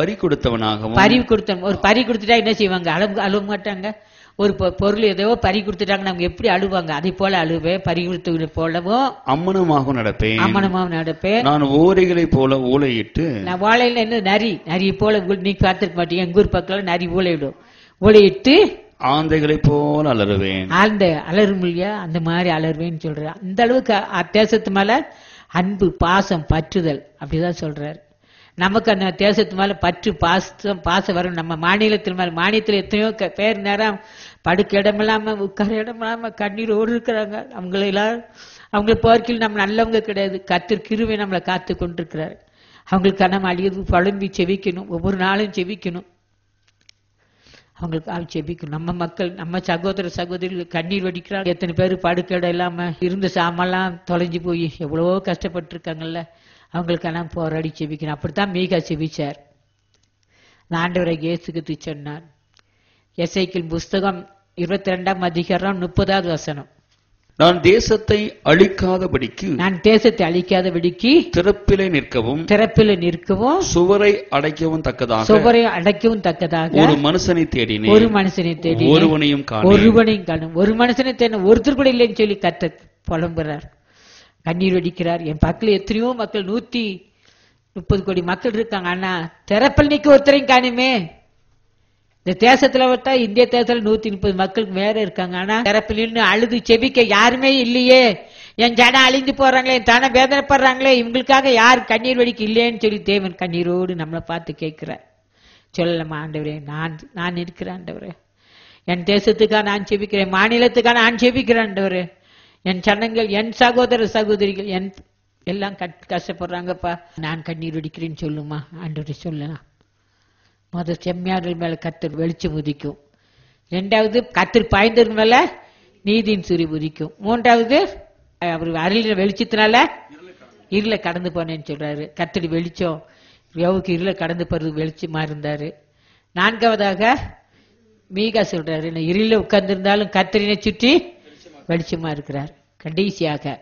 பறி கொடுத்தவனாகவும் பறி கொடுத்த ஒரு பறி கொடுத்துட்டா என்ன செய்வாங்க அழுவ அழுவ மாட்டாங்க ஒரு பொ- பொருள் ஏதோ பறி கொடுத்துட்டாங்க நம்ம எப்படி அழுவாங்க அதை போல அழுவேன் பறி கொடுத்தவனை போலவும் அம்மனமாக நடப்பேன் அம்மனமாவும் நடப்பேன் நான் ஓரைகளைப் போல ஊளையிட்டு நான் வாழையில என்ன நரி நரி போல உங்கள் நீ பார்த்திருக்க மாட்டீங்க எங்க ஊர் பக்கத்துல நரி ஊழையிடும் ஊழையிட்டு ஆந்தைகளைப் போல அலறுவேன் ஆழ்ந்த அலரும் இல்லையா அந்த மாதிரி அலறுவேன்னு சொல்றாரு அந்த அளவுக்கு அ- தேசத்து மேல அன்பு பாசம் பற்றுதல் அப்படிதான் சொல்றாரு நமக்கு அந்த தேசத்து மேல பற்று பாசம் பாசம் வரும் நம்ம மாநிலத்தில் மேல மாநிலத்தில் எத்தனையோ க- பேர் நேரம் படுக்க இடம் இல்லாம உட்கார இடம் இல்லாம கண்ணீர் ஓடி இருக்கிறாங்க அவங்கள எல்லாரும் அவங்களை போர்க்கில் நம்ம நல்லவங்க கிடையாது கத்திர கிருவை நம்மளை காத்து கொண்டிருக்கிறாரு அவங்களுக்கு நம்ம அழியது பழும்பி செவிக்கணும் ஒவ்வொரு நாளும் செவிக்கணும் அவங்களுக்கு ஆள் செபிக்கும் நம்ம மக்கள் நம்ம சகோதர சகோதரிகள் கண்ணீர் வடிக்கிறாங்க எத்தனை பேர் படுக்கடை இல்லாம இருந்த சாமெல்லாம் தொலைஞ்சு போய் எவ்வளவோ கஷ்டப்பட்டு இருக்காங்கல்ல அவங்களுக்கெல்லாம் போராடி செபிக்கணும் அப்படித்தான் மீகா செபிச்சார் நான் ஆண்டவரை இயேசுக்கு சொன்னார் எஸ்ஐக்கிள் புஸ்தகம் இருபத்தி ரெண்டாம் அதிகாரம் முப்பதாவது வசனம் நான் தேசத்தை அழிக்காதபடிக்கு நான் தேசத்தை அழிக்காத விடுக்கி திறப்பிலே நிற்கவும் திறப்பில் நிற்கவும் சுவரை அடைக்கவும் தக்கதாக சுவரை அடைக்கவும் தக்கதாக ஒரு மனுஷனை தேடினேன் ஒரு மனுஷனை தேடி ஒருவனையும் காணேன் ஒருவனையும் காணும் ஒரு மனுஷனை தேன ஒருத்தர் கூட இல்லைன்னு சொல்லி கத்த புலம்புறார் கண்ணீர் வடிக்கிறார் என் பக்கத்துல எத்தனையோ மக்கள் நூத்தி முப்பது கோடி மக்கள் இருக்காங்க ஆனா திறப்பல் நிக்க ஒருத்தரையும் காணுமே இந்த தேசத்துல பார்த்தா இந்திய தேசத்துல நூத்தி முப்பது மக்களுக்கு மேல இருக்காங்க ஆனா திறப்பில் நின்னு அழுது செபிக்க யாருமே இல்லையே என் ஜனம் அழிந்து போறாங்களே என் தனம் வேதனைப்படுறாங்களே இவங்களுக்காக யார் கண்ணீர் வடிக்க இல்லையேன்னு சொல்லி தேவன் கண்ணீரோடு நம்மளை பார்த்து கேட்கிறார் சொல்லலாமா ஆண்டவரே நான் நான் இருக்கிறேன் ஆண்டவரே என் தேசத்துக்காக நான் செபிக்கிறேன் மாநிலத்துக்காக நான் செபிக்கிறேன் ஆண்டவரே என் சனங்கள் என் சகோதர சகோதரிகள் என் எல்லாம் கட்- கஷ்டப்படுறாங்கப்பா நான் கண்ணீர் வடிக்கிறேன்னு சொல்லுமா ஆண்டவரே சொல்லலாம் முத செம்மையாளர் மேல கத்தர் வெளிச்சம் உதிக்கும் ரெண்டாவது கத்தர் பாய்ந்தவர் மேல நீதியின் சூரிய உதிக்கும் மூன்றாவது அவர் அருளின வெளிச்சத்தினால இருளை கடந்து போனேன்னு சொல்றாரு கத்தடி வெளிச்சம் யோவுக்கு இருளை கடந்து போறது வெளிச்சமா இருந்தாரு நான்காவதாக மீகா சொல்றாரு நான் இருள உட்கார்ந்திருந்தாலும் கத்தரினை சுற்றி வெளிச்சமா இருக்கிறார் கடைசியாக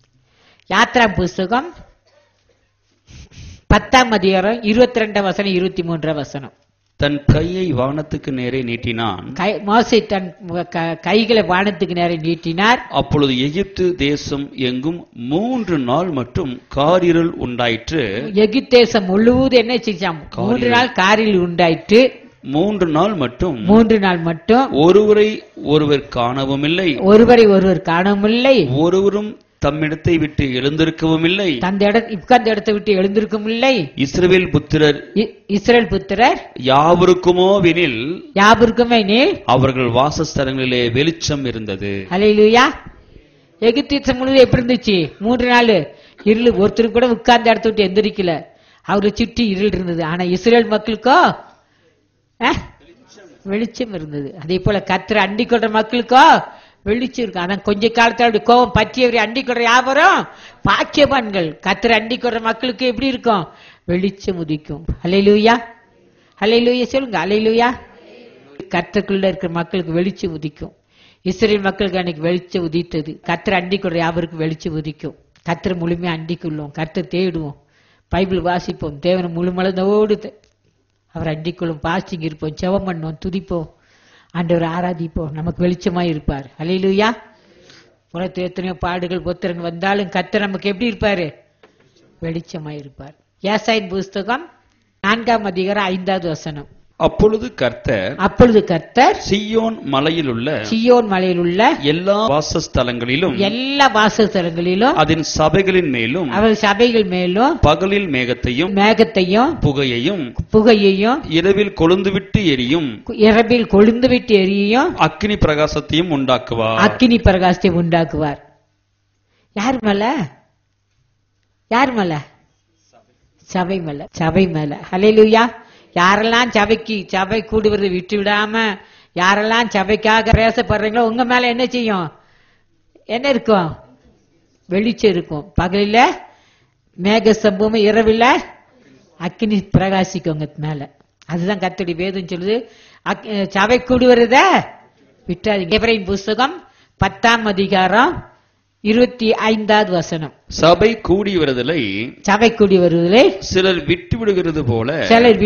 யாத்ரா புஸ்தகம் பத்தாம் அதிகாரம் இருபத்தி ரெண்டாம் வசனம் இருபத்தி மூன்றாம் வசனம் தன் கையை வானத்துக்கு நேரே நீட்டினான் கை மோசை தன் க- கைகளை வானத்துக்கு நேரம் நீட்டினார் அப்பொழுது எகிப்து தேசம் எங்கும் மூன்று நாள் மட்டும் காரிருள் உண்டாயிற்று எகிப்தேசம் முழுவதும் என்ன செஞ்சான் மூன்று நாள் காரில் உண்டாயிற்று மூன்று நாள் மட்டும் மூன்று நாள் மட்டும் ஒருவரை ஒருவர் காணவும் இல்லை ஒருவரை ஒருவர் காணவில்லை ஒருவரும் தம்மிடத்தை விட்டு எழுந்திருக்கவும் இல்லை தந்த இட உட்கார்ந்த இடத்தை விட்டு எழுந்திருக்கும் இல்லை இஸ்ரவேல் புத்திரர் இ- இஸ்ரவேல் புத்திரர் யாவருக்குமோவெனில் யாவருக்குமே நீ அவர்கள் வாசஸ்தலங்களிலே வெளிச்சம் இருந்தது அலையிலுயா எகிப்தேசம் முழுவதும் எப்படி இருந்துச்சு மூன்று நாள் இருள் ஒருத்தர் கூட உட்கார்ந்த இடத்த விட்டு எந்திரிக்கல அவரை சுற்றி இருள் இருந்தது ஆனா இஸ்ரேல் மக்களுக்கோ அஹ், வெளிச்சம் இருந்தது அதே போல கத்திர அண்டி கொள்ற மக்களுக்கோ வெளிச்சம் இருக்கு ஆனா கொஞ்ச காலத்துல அப்படி கோபம் பற்றியவரை அண்டி கொள்ற யாவரும் பாக்கியவான்கள் கத்திர அண்டி கொள்ற மக்களுக்கு எப்படி இருக்கும் வெளிச்சம் உதிக்கும் அலையிலுயா அலையிலுயா சொல்லுங்க அலையிலுயா கர்த்தருக்குள்ள இருக்கிற மக்களுக்கு வெளிச்சம் உதிக்கும் இஸ்ரேல் மக்களுக்கு அன்னைக்கு வெளிச்சம் உதித்தது கர்த்தர் அண்டிக்குள்ள யாவருக்கு வெளிச்சம் உதிக்கும் கர்த்தர் முழுமையா அண்டிக்குள்ளோம் கர்த்தர் தேடுவோம் பைபிள் வாசிப்போம் தேவனை முழுமளதோடு தே- அவர் அண்டிக்குள்ளும் பாஸ்டிங் இருப்போம் செவம் பண்ணுவோம் துதிப்போம் ஆண்டவர் ஆராதிப்போம் நமக்கு வெளிச்சமா இருப்பார் அலையிலுயா உலகத்தில் எத்தனையோ பாடுகள் பொத்திரன் வந்தாலும் கர்த்தர் நமக்கு எப்படி இருப்பாரு வெளிச்சமா இருப்பார் ஏசாயின் புஸ்தகம் நான்காம் அதிகாரம் ஐந்தாவது வசனம் அப்பொழுது கர்த்தர் அப்பொழுது கர்த்தர் சியோன் மலையிலுள்ள சியோன் மலையில் உள்ள எல்லா வாசஸ்தலங்களிலும் எல்லா வாசஸ்தலங்களிலும் அதன் சபைகளின் மேலும் அவர் சபைகள் மேலும் பகலில் மேகத்தையும் மேகத்தையும் புகையையும் புகையையும் இரவில் கொழுந்துவிட்டு எரியும் இரவில் கொழுந்து விட்டு எரியும் அக்கினி பிரகாசத்தையும் உண்டாக்குவார் அக்கினி பிரகாசத்தை உண்டாக்குவார் யார் மேல யார் மேல சபை மேல சபை மேல ஹalleluya யாரெல்லாம் சபைக்கு சபை கூடுவதை விட்டு விடாம யாரெல்லாம் சபைக்காக பேசப்படுறீங்களோ உங்க மேல என்ன செய்யும் என்ன இருக்கும் வெளிச்சம் இருக்கும் பகலில மேக சம்பவம் இரவில் அக்கினி பிரகாசிக்கும் உங்க மேல அதுதான் கத்தடி வேதம் சொல்லுது அக்- சபை கூடுவத விட்டாதீங்க எபிரேயர் புஸ்தகம் பத்தாம் அதிகாரம் இருபத்தி ஐந்தாவது வசனம் சபை கூடி வருதலை சபை கூடி வருவதிலே சிலர் விட்டு விடுகிறது போல சிலர்